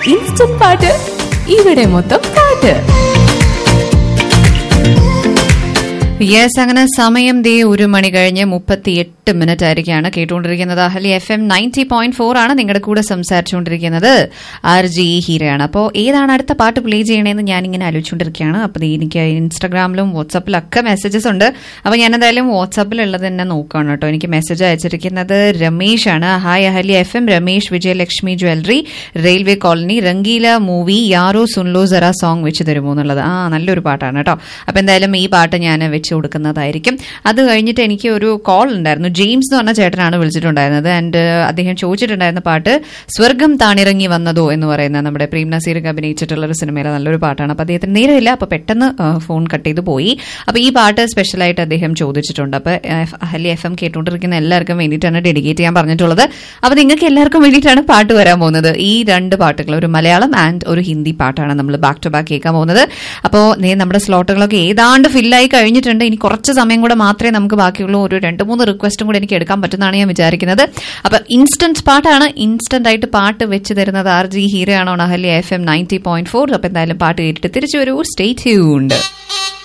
instant പാട്ട് ഇവിടെ മൊത്തം പാട്ട് യെസ് അങ്ങനെ സമയം ദേ ഒരു മണി കഴിഞ്ഞ് മുപ്പത്തിയെട്ട് മിനിറ്റ് ആയിരിക്കാണ് കേട്ടുകൊണ്ടിരിക്കുന്നത് Ahalia F M ninety point four ആണ് നിങ്ങളുടെ കൂടെ സംസാരിച്ചുകൊണ്ടിരിക്കുന്നത് ആർ ജി ഹീരയാണ് അപ്പോൾ ഏതാണ് അടുത്ത പാട്ട് പ്ലേ ചെയ്യണേന്ന് ഞാനിങ്ങനെ ആലോചിച്ചുകൊണ്ടിരിക്കുകയാണ് അപ്പോൾ എനിക്ക് ഇൻസ്റ്റാഗ്രാമിലും വാട്സാപ്പിലും ഒക്കെ മെസ്സേജസ് ഉണ്ട് അപ്പോൾ ഞാൻ എന്തായാലും വാട്സാപ്പിലുള്ളത് തന്നെ നോക്കുകയാണ് കേട്ടോ എനിക്ക് മെസ്സേജ് അയച്ചിരിക്കുന്നത് രമേശ് ആണ് hi Ahalia F M Ramesh Vijayalakshmi jewellery railway colony Rangeela movie Yaaro Sunlo Zara song വെച്ച് തരുമോ എന്നുള്ളത് ആ നല്ലൊരു പാട്ടാണ് കേട്ടോ അപ്പോൾ എന്തായാലും ഈ പാട്ട് ഞാൻ വെച്ച് കൊടുക്കുന്നതായിരിക്കും അത് കഴിഞ്ഞിട്ട് എനിക്ക് ഒരു കോൾ ഉണ്ടായിരുന്നു ജെയിംസ് എന്ന് പറഞ്ഞ ചേട്ടനാണ് വിളിച്ചിട്ടുണ്ടായിരുന്നത് ആൻഡ് അദ്ദേഹം ചോദിച്ചിട്ടുണ്ടായിരുന്ന പാട്ട് സ്വർഗം താണിറങ്ങി വന്നതോ എന്ന് പറയുന്ന നമ്മുടെ പ്രേം നസീർക്ക് അഭിനയിച്ചിട്ടുള്ള ഒരു സിനിമയിലെ നല്ലൊരു പാട്ടാണ് അപ്പോൾ അദ്ദേഹത്തിന് നേരമില്ല അപ്പോൾ പെട്ടെന്ന് ഫോൺ കട്ട് ചെയ്ത് പോയി അപ്പോൾ ഈ പാട്ട് സ്പെഷ്യലായിട്ട് അദ്ദേഹം ചോദിച്ചിട്ടുണ്ട് അപ്പോൾ അഹലി എഫ് എം കേട്ടുകൊണ്ടിരിക്കുന്ന എല്ലാവർക്കും വേണ്ടിയിട്ടാണ് ഡെഡിക്കേറ്റ് ചെയ്യാൻ പറഞ്ഞിട്ടുള്ളത് അപ്പോൾ നിങ്ങൾക്ക് എല്ലാവർക്കും വേണ്ടിയിട്ടാണ് പാട്ട് വരാൻ പോകുന്നത് ഈ രണ്ട് പാട്ടുകൾ ഒരു മലയാളം ആൻഡ് ഒരു ഹിന്ദി പാട്ടാണ് നമ്മൾ ബാക്ക് ടു ബാക്ക് കേൾക്കാൻ പോകുന്നത് അപ്പോൾ നമ്മുടെ സ്ലോട്ടുകളൊക്കെ ഏതാണ്ട് ഫില്ലായി കഴിഞ്ഞിട്ടുണ്ട് ഇനി കുറച്ച് സമയം കൂടെ മാത്രമേ നമുക്ക് ബാക്കിയുള്ളൂ ഒരു രണ്ട് മൂന്ന് റിക്വസ്റ്റും കൂടെ എനിക്ക് എടുക്കാൻ പറ്റുന്നതാണ് ഞാൻ വിചാരിക്കുന്നത് അപ്പൊ ഇൻസ്റ്റന്റ് പാട്ടാണ് ഇൻസ്റ്റന്റ് ആയിട്ട് പാട്ട് വെച്ച് തരുന്നത് ആർ ജി ഹീരോ ആണോ Ahalia F M ninety point four അപ്പൊ എന്തായാലും പാട്ട് കേട്ടിട്ട് തിരിച്ചു വരൂ സ്റ്റേ ട്യൂൺഡ്